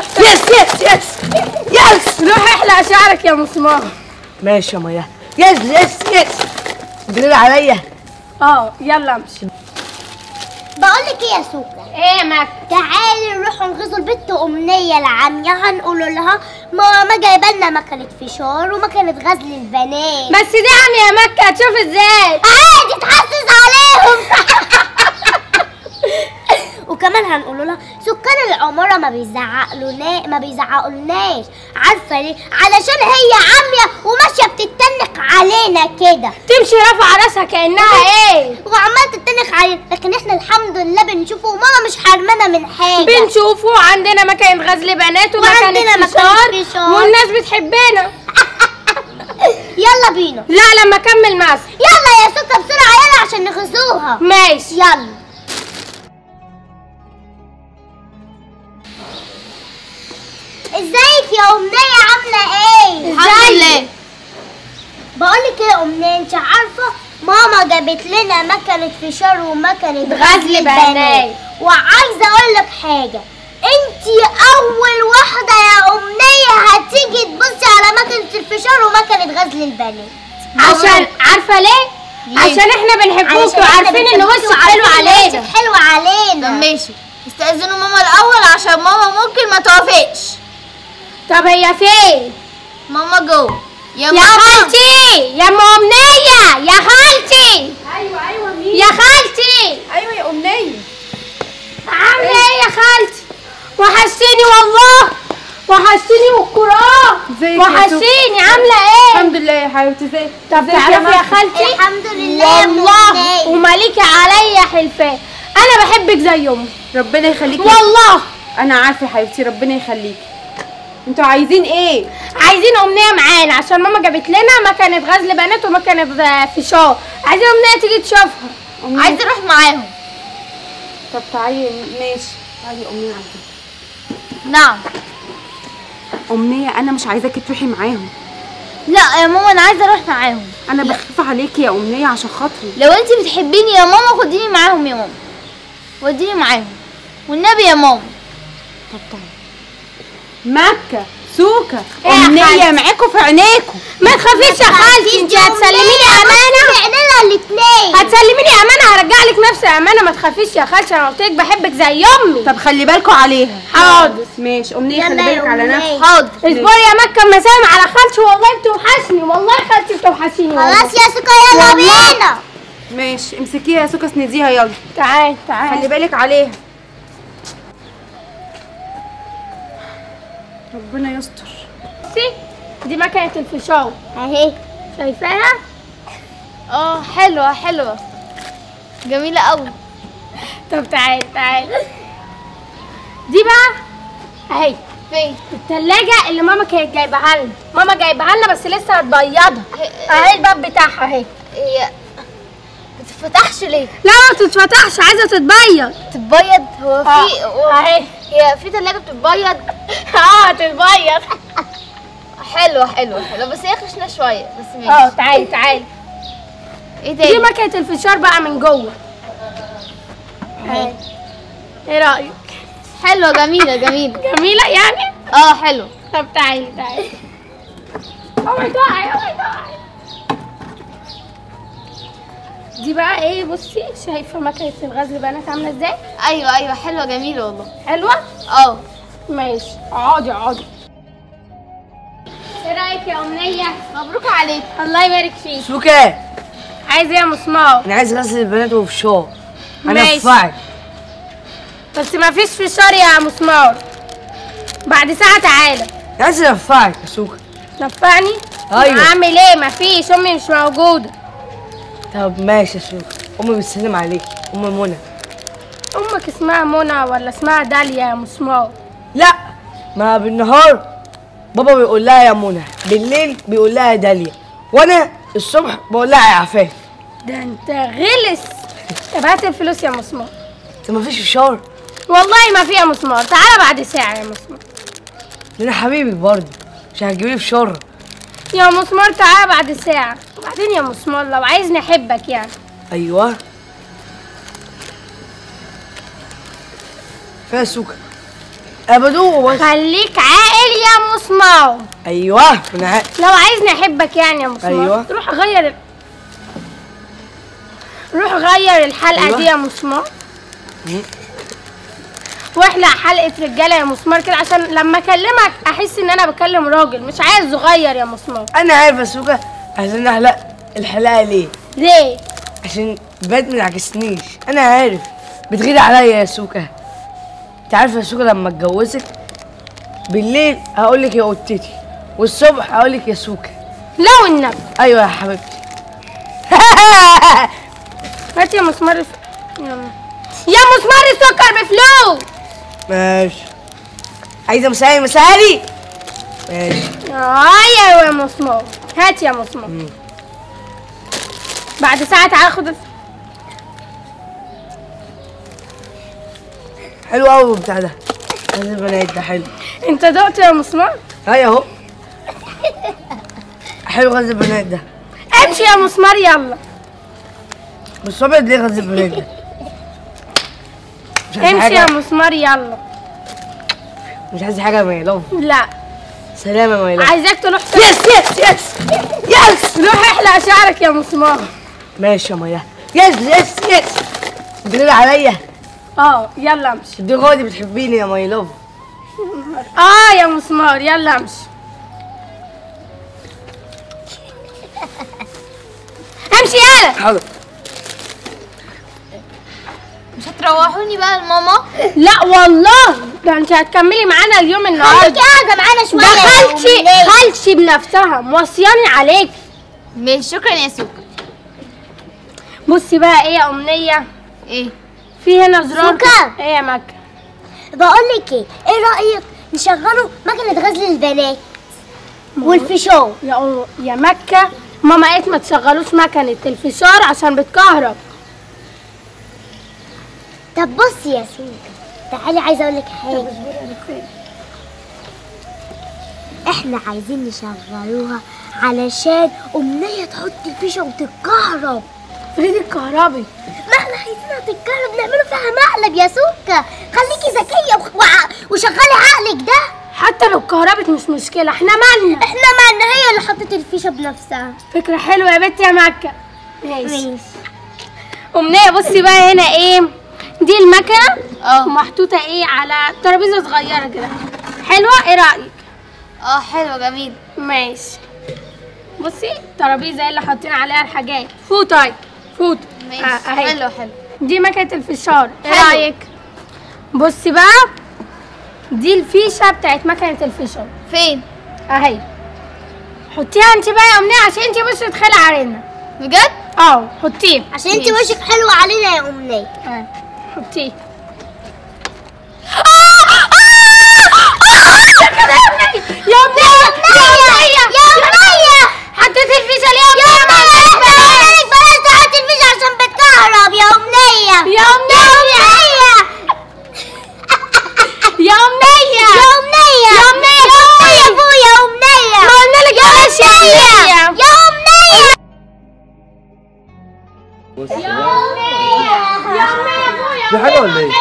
روح يس يس يس يس روح احلق شعرك يا مسمار ماشي يا ميا يس يس يس دليل عليا اه يلا امشي بقول لك ايه يا سوكا ايه يا مك تعالي نروح نغزو البت أمنية العمية هنقول لها ماما جايبه لنا مكنة فشار ومكنة غزل البنات بس دي عمي يا مكة هتشوف ازاي عادي تحسس عليهم وكمان هنقول لها سكان العمارة ما بيزعقلونا ما بيزعقولناش عارفة ليه؟ علشان هي عامية وماشية بتتنق علينا كده تمشي رافعة راسها كأنها ايه وعمالة تتنق علينا لكن احنا الحمد لله بنشوفه وماما مش حرمانة من حاجة بنشوفه عندنا مكان غزل بنات وعندنا ومكان مكنة فشار فشار. والناس بتحبنا يلا بينا لا لما اكمل ماسك يلا يا سكة بسرعة يلا عشان نغزوها ماشي يلا ازيك يا أمنية عاملة ايه؟ الحمد لله. بقولك ايه يا أمنية انت عارفة ماما جابت لنا مكنة فشار ومكنة غزل بنات. وعايزة اقولك حاجة انتي اول واحدة يا أمنية هتيجي تبصي على مكنة الفشار ومكنة غزل البنات عشان عارفة ليه؟ عشان احنا بنحبوك علشان إحنا وعارفين ان بنحبوكي وشك حلو وعارفين إن علينا وشك حلو علينا ماشي استأذنوا ماما الأول عشان ماما ممكن ما توافقش طب هي فين؟ ماما جوه يا يا ماما خالتي يا ام امنية يا خالتي ايوه ايوه مين يا خالتي ايوه يا امنيه عاملة ايه يا خالتي؟ وحشتيني والله وحشتيني والقرآن ازيك يا وحشتيني عاملة ايه؟ الحمد لله يا حبيبتي ازيك طب ازيك يا تعرفي يا مرحبا؟ خالتي؟ الحمد لله يا أم والله أمنية. ومالكي عليا حلفان انا بحبك زي امي ربنا يخليكي والله انا عارفه يا حبيبتي ربنا يخليكي انتوا عايزين ايه عايزين امنيه معانا عشان ماما جابت لنا مكنه غزل بنات ومكنه فشار عايزين امنيه تيجي تشوفها عايزة أروح معاهم طب تعالي ماشي تعالي يا امنيه عايزة. نعم امنيه انا مش عايزاكي تروحي معاهم لا يا ماما أنا عايزة أروح معاهم انا بخاف عليكي يا امنيه عشان خاطري لو أنت بتحبيني يا ماما خديني معاهم يا ماما وديني معاهم والنبي يا ماما طب تعالي مكه سوكا إيه يا امنيه خالتي؟ معاكم في عينيكم ما تخافيش يا خالتي انت هتسلميني امانه احنا الاثنين هتسلميني امانه هرجع لك نفس الامانه ما تخافيش يا خالتي انا قلت لك بحبك زي امي طب خلي بالكم عليها حاضر ماشي امنيه يلا خلي يا بالك على أمنية. نفسك حاضر اصبري يا مكه اما سلم على خالتي والله بتوحشني والله خالتي بتوحشيني والله. خلاص يا سكة يلا والله. بينا ماشي امسكيها يا سوكا اسنديها يلا تعال تعال خلي بالك عليها ربنا يستر بصي دي مكنه الفشار اهي شايفاها اه حلوة حلوة جميلة قوي طب تعال تعال دي بقى اهي فين التلاجة اللي ماما كانت جايبها لنا ماما جايبها لنا بس لسه هتبيضها اهي الباب بتاعها اهي هي بتتفتحش ليه لا ما تتفتحش عايزه تتبيض تتبيض هو في هو- اهي هي في تلاجة بتتبيض اه تتبيض حلوة حلوة حلوة بس هي خشنة شوية بس اه ماشي تعالي تعالي ايه دي تاني مكنه الفشار بقى من جوه اهي ايه رايك حلوة جميلة جميلة جميله يعني اه حلو طب تعالي تعالي اوعي تقعي اوعي تقعي دي بقى ايه بصي شايفه مكنه الغزل بنات عامله ازاي ايوه ايوه حلوة جميلة والله حلوه اه ماشي اقعدي اقعدي ايه رايك يا امنيه مبروك عليك الله يبارك فيك سوكا عايزه ايه يا مسمار انا عايز غسل البنات وفشار انا ماشي. افعك بس ما فيش فشار يا مسمار بعد ساعه تعالى انا عايز افعك يا سوكا نفعني أيوة. اعمل ايه ما فيش امي مش موجوده طب ماشي يا سوكا امي بتسلم عليك ام منى امك اسمها منى ولا اسمها داليا يا مسمار لا ما بالنهار بابا بيقول لها يا منى بالليل بيقول لها يا داليا وانا الصبح بقول لها يا عفاف ده انت غلس طب هات الفلوس يا مسمار انت ما فيش فشار والله ما فيها مسمار تعالى بعد ساعه يا مسمار ده انا حبيبي برضه مش هتجيبي لي فشار يا مسمار تعالى بعد ساعه وبعدين يا مسمار لو عايزني احبك يعني ايوه فيها سوكا ابدو بس خليك عاقل يا مسمار ايوه انا عا- لو عايزني احبك يعني يا مسمار أيوة. روح غير ال- روح غير الحلقه أيوة. دي يا مسمار مم. واحلق حلقه رجاله يا مسمار كده عشان لما اكلمك احس ان انا بكلم راجل مش عايز صغير يا مسمار انا عارف يا سوكا عشان احلق الحلاقه ليه ليه عشان البنات ما تعكسنيش انا عارف بتغيري عليا يا سوكا انت عارفه يا سوكا لما اتجوزك بالليل هقول لك يا قطتي والصبح هقول لك يا سوكا لو النبي ايوه يا حبيبتي هات يا مسمار الف... يلا. يا مسمار السكر بفلوس ماشي عايزه مساعي مساعي ماشي ايوه يا مسمار هات يا مسمار مم. بعد ساعة تعالى خد الف... حلو قوي بتاع ده غزل البنات ده حلو انت دقت يا مسمار هيا اهو حلو غزل البنات ده امشي يا مسمار يلا بس ابيض ليه غزل البنات ده مش عايز امشي يا حاجه مسمار يلا مش عايز حاجه يا ميلوف لا سلام يا ميلوف عايزاك تروح يس يس يس يس روح احلق شعرك يا مسمار ماشي يا ميا يس يس يس بتغيري عليا اه يلا امشي دي غادي بتحبيني يا ماي لوف اه يا مسمار يلا امشي امشي يلا حاضر مش هتروحوني بقى لماما لا والله ده انت هتكملي معانا اليوم خليكي النهارده قاعدة معانا شوية ده يا خالتي أمنية. خالتي بنفسها موصياني عليك ماشي شكرا يا سوكا بصي بقى ايه يا امنيه ايه في هنا زرار سكر. ايه يا مكه بقول لك ايه ايه رأيك نشغلوا مكنة غزل البنات والفيشو يا أم- يا مكه ماما قالت ما تشغلوش مكنه الفشار عشان بتكهرب طب بصي يا سوكا تعالي عايزة اقول لك حاجة احنا عايزين نشغلوها علشان أمنية تحط الفيشة وتتكهرب فريد الكهربي ما احنا عايزينها تتكهرب نعمله فيها مقلب يا سوكا خليكي ذكية وخ- وع- وشغلي عقلك ده حتى لو اتكهربت مش مشكله احنا مالنا احنا مالنا هي اللي حطت الفيشة بنفسها فكره حلوه يا بنتي يا مكه ماشي ماشي امنيه بصي بقى هنا ايه دي المكنه اه محطوطه ايه على ترابيزه صغيره كده حلوه ايه رايك اه حلو جميل ماشي بصي الترابيزه اللي حاطين عليها الحاجات فوطه اهي فوطه ماشي آه، اهي حلو حلو دي مكنه الفشار ايه حلو. رايك بصي بقى دي الفيشه بتاعت مكنه الفشار فين اهي حطيها انت بقى يا امنيه عشان انت وشك تخلع علينا بجد اه حطيه عشان انت وشك حلو علينا يا أمنية اه حطيه يا أمنية يا أمنية حطيت الفيشة ليه يا أمنية بلاش تحط الفيشة عشان بتكهرب يا أمنية يا أمنية يا أمنية يا أمنية يا أمنية يا أبو يا أمنية ما قلنا لك بلاش يا أمنية يا أمنية في حاجة ولا ايه؟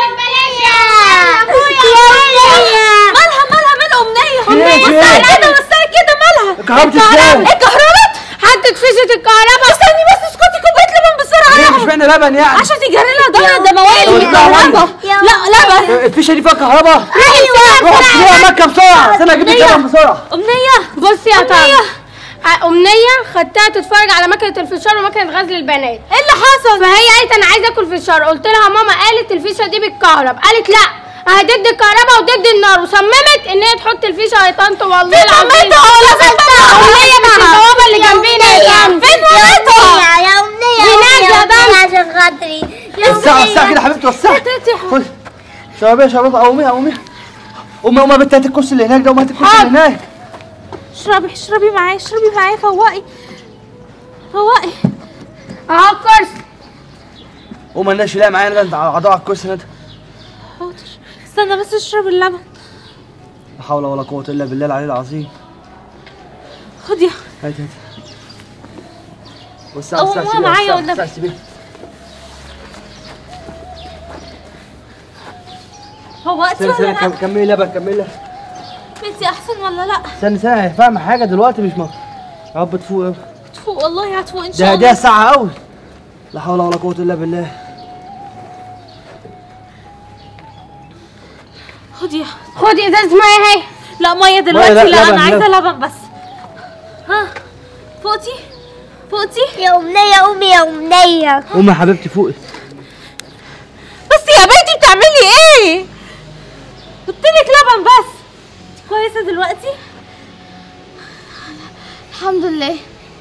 مالها مالها مال امنيه في ايه؟ في ايه؟ كده بصي كده مالها اتكهربت ازاي؟ اتكهربت حطت فيشة الكهرباء استني بس اسكتي كوبايه لبن بسرعه ليه مش معنى لبن يعني؟ عشان تجري لها دورة دموية طب اتكهربت. كهرباء لا لبن الفيشة دي فيها كهرباء؟ أيوة روح اشتريها مكة بسرعة استنى اجيب لك لبن بسرعة امنيه بصي يا طارق أمنية. آه، أمنية خدتها تتفرج على مكنة الفشار ومكنة غزل البنات ايه اللي حصل فهي قالت انا عايزه اكل فشار قلت لها ماما قالت الفيشه دي بتكهرب قالت لا انا ضد الكهرباء وضد النار وصممت ان هي تحط الفيشه يا طنط والله العظيم امنيه مش البوابه اللي جنبينا يا طنط فين مامتها يا أمنية هناك يا طنط. عشان خاطري يا وسعها وسعها كده يا حبيبتي وسعها خد شباب شباب قومي قومي قومي قومي يا بنت هات الكرسي اللي هناك ده وهات الكرسي اللي هناك اشربي اشربي معايا اشربي معايا فوقي فوقي اهو الكرسي قوم مالناش لا معايا ده انت قاعد على الكرسي ده حاضر استنى بس اشرب اللبن لا حول ولا قوة الا بالله العلي العظيم خد يا هات هات وسع قوموا وسع سيبيها معايا وسع والنبي. وسع سيبيها هو فوقتي استنى ولا استنى لا كم- كملي لبن كملي بنتي احسن ولا لا استنى استنى فاهمة حاجة دلوقتي مش مفهوم يا رب تفوق يا تفوق والله هتفوق ان ده شاء ده الله ساعة قوي لا حول ولا قوة إلا بالله خدي خدي ازازه ميه اهي لا ميه دلوقتي لا، لا, لبن، انا عايزه لبن. لبن بس ها فوقتي فوقتي يا أمنية قومي يا أمنية قومي يا حبيبتي فوقي بس يا بنتي بتعملي ايه قلتلك لبن بس انت كويسه دلوقتي الحمد لله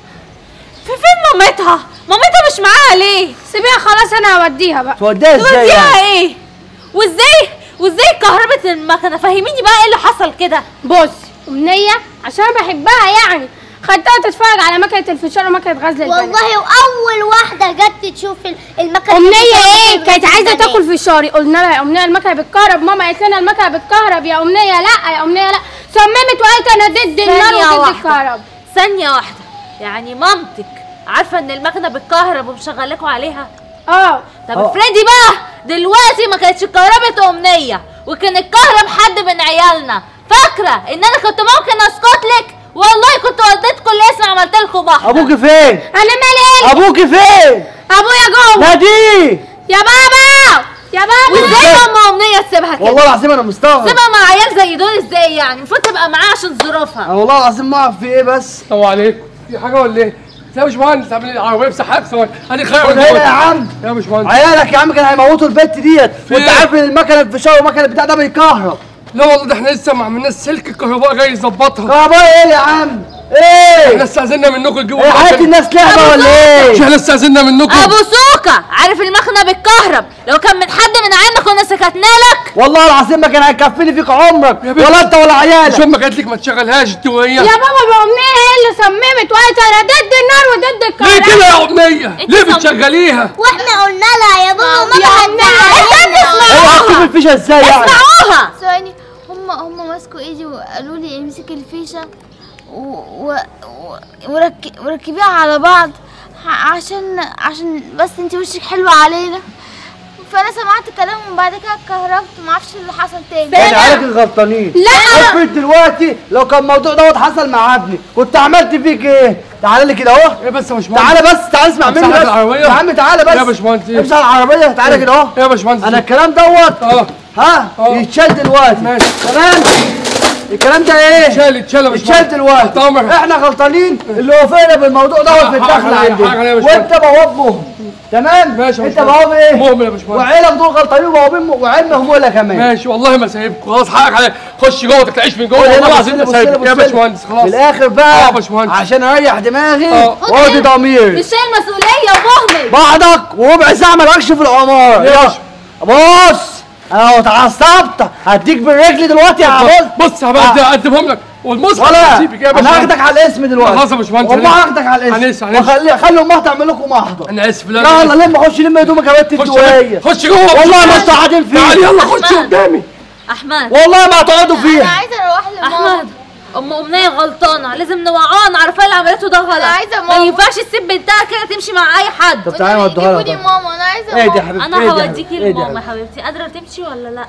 في فين مامتها مامتها مش معاها ليه سيبيها خلاص انا هوديها بقى توديها ازاي توديها يعني ايه وازاي وازاي كهربت المكنه فهميني بقى ايه اللي حصل كده بص امنيه عشان أنا بحبها يعني خدتها تتفرج على مكنه الفشار ومكنه غزل البنات والله وأول واحدة جت تشوف ال- المكنة امنيه بتاعت ايه كانت عايزه البنات. تاكل فشاري قلنا لها يا امنيه المكنه بتكهرب ماما قالت لنا المكنه بتكهرب يا امنيه لا يا امنيه لا صممت وقالت انا ضد النار ثانية وضد واحدة. الكهرب ثانيه واحده يعني مامتك عارفه ان المكنه بتكهرب ومشغلاكوا عليها اه طب اه. افرضي بقى دلوقتي ما كانتش اتكهربت امنيه وكان اتكهرب حد من عيالنا فاكره ان انا كنت ممكن اسكت لك والله كنت وديتكم الاسم عملت لكم بحر ابوكي فين انا مالي ابوكي فين ابويا جوه ناديه يا بابا يا بابا وازاي ماما امنيه تسيبها كده والله العظيم انا مستغرب سيبها مع عيال زي دول ازاي يعني المفروض تبقى معاه عشان ظروفها انا والله العظيم ما اعرف في ايه بس السلام عليكم في حاجه ولا ايه؟ لا يا باشمهندس عامل ايه العربيه بسحاب ثواني هدي خير خد هنا يا عم يا باشمهندس عيالك يا عم كانوا هيموتوا البت ديت في وانت ايه؟ عارف ان المكنه الفشار والمكنه بتاع ده بيكهرب لا والله ده احنا لسه ما عملناش سلك الكهرباء جاي يظبطها كهرباء ايه يا عم احنا ايه استاذنا منكم تجيبوا ايه حياة المكنة. الناس لعبه ولا مش ايه احنا استاذنا منكم ابو سوكا عارف المكنه بتكهرب لو كان من حد من عيالنا كنا سكتنا لك والله العظيم ما كان هيكفيني فيك عمرك يا بنت. ولا انت ولا مش عيالك امك قالت لك ما تشغلهاش انت وهي يا بابا ما امنيه هي اللي صممت وقالت انا ضد النار وضد ليه الكهرباء كده يا امنيه؟ انت ليه صم- بتشغليها؟ واحنا قلنا لها يا بابا يا ماما هتزعلنا ايه هتشوف الفيشه ازاي يعني اسمعوها ثواني هم هم مسكوا ايدي وقالوا لي امسك الفيشه و... و... و... ورك... وركبيها على بعض ع- عشان عشان بس انت وشك حلو علينا فانا سمعت كلامهم بعد كده اتكهربت ما اعرفش اللي حصل تاني يعني عيالك الغلطانين لا. افرض دلوقتي لو كان الموضوع دوت حصل مع ابني كنت عملت فيك ايه تعالى لي كده اهو ايه بس يا باشمهندس تعالى بس تعالى اسمع امسح مني لك بس العربية. يا عم تعالى بس يا باشمهندس ايه؟ امسح العربيه تعالى كده اهو ايه يا باشمهندس انا الكلام دوت اه ها اه. يتشال دلوقتي ماشي. تمام الكلام ده ايه اتشال اتشال يا باشمهندس اتشال دلوقتي تحت امرك احنا غلطانين اللي وافقنا بالموضوع دوت في حقك الدخل عليا، عندنا حقك عليا يا باشمهندس. وانت بواب مهم تمام ماشي يا انت باشمهندس. بواب ايه مهمل يا باشمهندس وعيلك دول غلطانين وبوابين وعيل مهموله كمان ماشي والله ما سايبكم خلاص حقك عليا خش جوه تعيش من جوه قول والله هنا العظيم ما بص لي، بص لي، سايبك يا بص لي. باشمهندس في خلاص الاخر اه بقى يا باشمهندس. عشان اريح دماغي اه. وادي ضمير مش شايل مسؤوليه ومهمل بعضك وربع ساعه مالكش في العمار ليه يا يلا. باشا؟ بص انا لو اتعصبت هديك بالرجل دلوقتي يا عبود بص هبقى اقدمهم لك والمصحف ولا هسيبك يا انا باشمهندس هاخدك على الاسم دلوقتي خلاص يا باشمهندس، والله هنمشي. هاخدك على الاسم هنمشي، هنمشي. وخلي خلي امها تعمل لكم محضر انا اسف لا يلا لم خش لم هدومك يا بنت خش الدويه خش جوه والله ما انتوا قاعدين تعالي فيه يلا خش أحمد. قدامي احمد والله ما هتقعدوا انا فيها عايزه اروح لماما احمد ام امنيه غلطانه لازم نوعاها نعرفها اللي عملته ده غلط أنا عايزة ما ماما. ينفعش تسيب بنتها كده تمشي مع اي حد طب تعالى نوديها لك جيبوني طب. ماما انا عايزه ايه دي يا ماما حبيبتي انا ايه دي يا هوديكي حبيبتي؟ ايه دي يا لماما يا حبيبتي؟ حبيبتي قادره تمشي ولا لا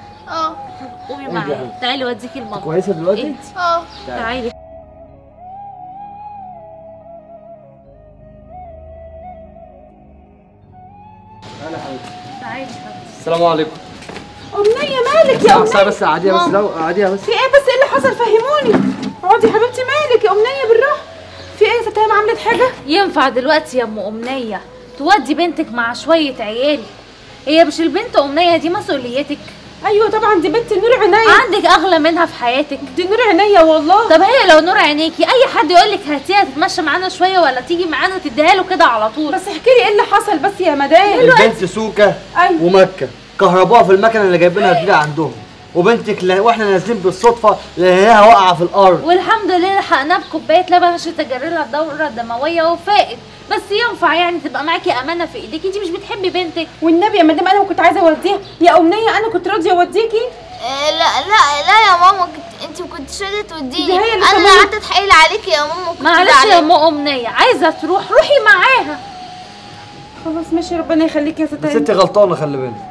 اه قومي يا معايا حبيبتي؟ تعالي اوديكي لماما كويسه دلوقتي انت اه تعالي تعالي السلام عليكم أمنية مالك يا ساعة بس قعديها بس لو قعديها بس في ايه بس ايه اللي حصل فهموني اقعدي يا حبيبتي مالك يا أمنية بالراحة في ايه فتاة عملت حاجة ينفع دلوقتي يا ام امنيه تودي بنتك مع شويه عيال هي مش البنت امنيه دي مسؤوليتك ايوه طبعا دي بنت نور عينيا عندك اغلى منها في حياتك دي نور عينيا والله طب هي لو نور عينيكي اي حد يقول لك هاتيها تتمشى معانا شويه ولا تيجي معانا تديها له كده على طول بس احكي لي ايه اللي حصل بس يا مدام البنت سوكه أيوة. ومكه كهرباء في المكنه اللي جايبينها جديده عندهم وبنتك لا- واحنا نازلين بالصدفه لقيناها واقعه في الارض والحمد لله لحقناها بكوبايه لبن عشان تجري لها الدوره الدمويه وفاقت بس ينفع يعني تبقى معاكي امانه في ايديك انت مش بتحبي بنتك والنبي يا مدام انا كنت عايزه اوديها يا امنيه انا كنت راضيه اوديكي آه، لا لا لا يا ماما كنت انت ما كنتش راضيه توديني دي هي اللي انا اللي كمان- قعدت اتحايل عليكي يا ماما وكنت معلش يا زعلانة. ام امنيه عايزه تروح روحي معاها خلاص ماشي ربنا يخليك يا بس ستان انت غلطانه خلي بالك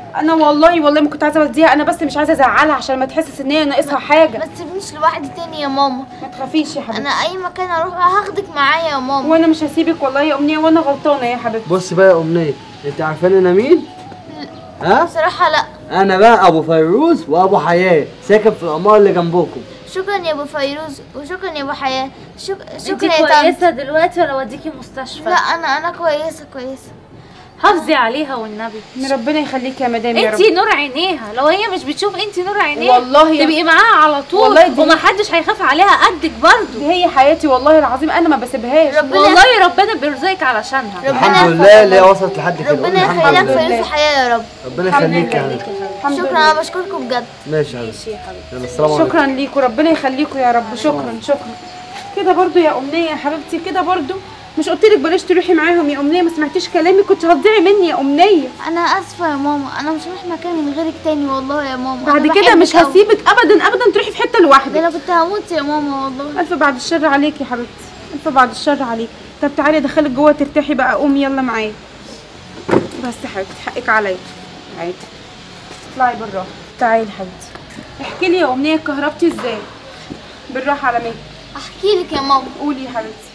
انا والله والله ما كنت عايزه اوديها انا بس مش عايزه ازعلها عشان ما تحسس ان هي ناقصها حاجه ما تسيبنيش لوحدي تاني يا ماما ما تخافيش يا حبيبتي انا اي مكان اروح هاخدك معايا يا ماما وانا مش هسيبك والله يا امنيه وانا غلطانه يا حبيبتي بص بقى يا امنيه انت عارفين انا مين ها بصراحه لا انا بقى ابو فيروز وابو حياه ساكن في العماره اللي جنبكم شكرا يا ابو فيروز وشكرا يا ابو حياه شك... انت شكرا يا طنط كويسه دلوقتي ولا اوديكي مستشفى لا انا انا كويسه كويسه حافظي عليها والنبي ان ربنا يخليك يا مدام يا انت رب نور عينيها لو هي مش بتشوف انت نور عينيها والله يا- تبقي معاها على طول والله دي- ومحدش هيخاف عليها قدك برضو دي هي حياتي والله العظيم انا ما بسيبهاش ربنا والله ربنا بيرزقك علشانها ربنا الحمد لله اللي هي وصلت لحد كده ربنا قولي يخليك الحمد لله فيروز وحياه يا رب ربنا يخليك يا حبيبي الحمد شكرا لله انا بشكركم بجد ماشي يا حبيبي يلا السلام عليكم شكرا ليكوا ربنا يخليكوا يا رب شكرا شكرا كده برضو يا امنيه يا حبيبتي كده برضو مش قلت لك بلاش تروحي معاهم يا امنيه ما سمعتيش كلامي كنت هتضيعي مني يا امنيه انا اسفه يا ماما انا مش هروح مكان من غيرك تاني والله يا ماما بعد أنا كده بحبك مش أوي. هسيبك ابدا ابدا تروحي في حته ده لوحدك انا كنت هموت يا ماما والله الف بعد الشر عليك يا حبيبتي الف بعد الشر عليك طب تعالي ادخلك جوه ترتاحي بقى قومي يلا معايا بس يا حبيبتي حقك عليا تعالي اطلعي بالراحه تعالي يا حبيبتي احكي لي يا امنيه كهربتي ازاي بالراحه على مين احكي لك يا ماما قولي يا حبيبتي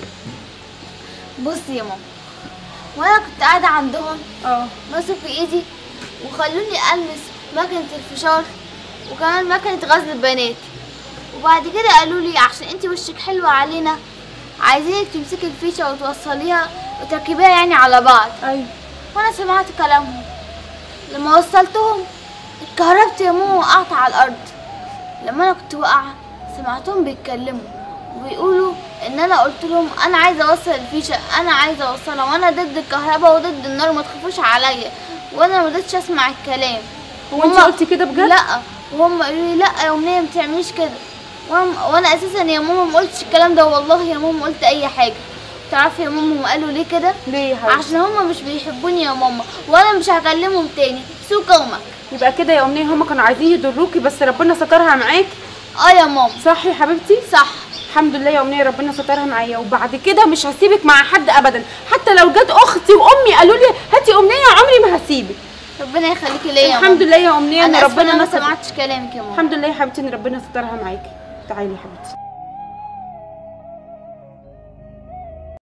بصي يا ماما وانا كنت قاعده عندهم اه مسكوا ايدي وخلوني المس مكنه الفشار وكمان مكنه غزل البنات وبعد كده قالوا لي عشان انت وشك حلوه علينا عايزينك تمسكي الفيشه وتوصليها وتركبيها يعني على بعض ايوه وانا سمعت كلامهم لما وصلتهم اتكهربت يا ماما وقعت على الارض لما انا كنت واقعه سمعتهم بيتكلموا وبيقولوا ان انا قلت لهم انا عايزه اوصل الفيشه انا عايزه اوصلها وانا ضد الكهرباء وضد النار ما تخافوش عليا وانا ما رضيتش اسمع الكلام هو انت هما- قلتي كده بجد لا وهم قالوا لي لا يا امنيه ما تعمليش كده وانا وأنا اساسا يا ماما ما قلتش الكلام ده والله يا ماما ما قلت اي حاجه تعرفي يا ماما هم قالوا ليه كده ليه يا حبيبتي عشان هما مش بيحبوني يا ماما وانا مش هكلمهم تاني سوق قومك يبقى كده يا امنيه هما كانوا عايزين يضروكي بس ربنا سترها معاكي اه يا ماما صح يا حبيبتي صح الحمد لله يا امنيه ربنا سترها معايا وبعد كده مش هسيبك مع حد ابدا حتى لو جت اختي وامي قالوا لي هاتي امنيه عمري ما هسيبك ربنا يخليكي ليا يا الحمد ماما. لله يا امنيه ان انا اسفه إن ربنا انا ما نصر سمعتش كلامك يا ماما الحمد لله يا حبيبتي ان ربنا سترها معاكي تعالي يا حبيبتي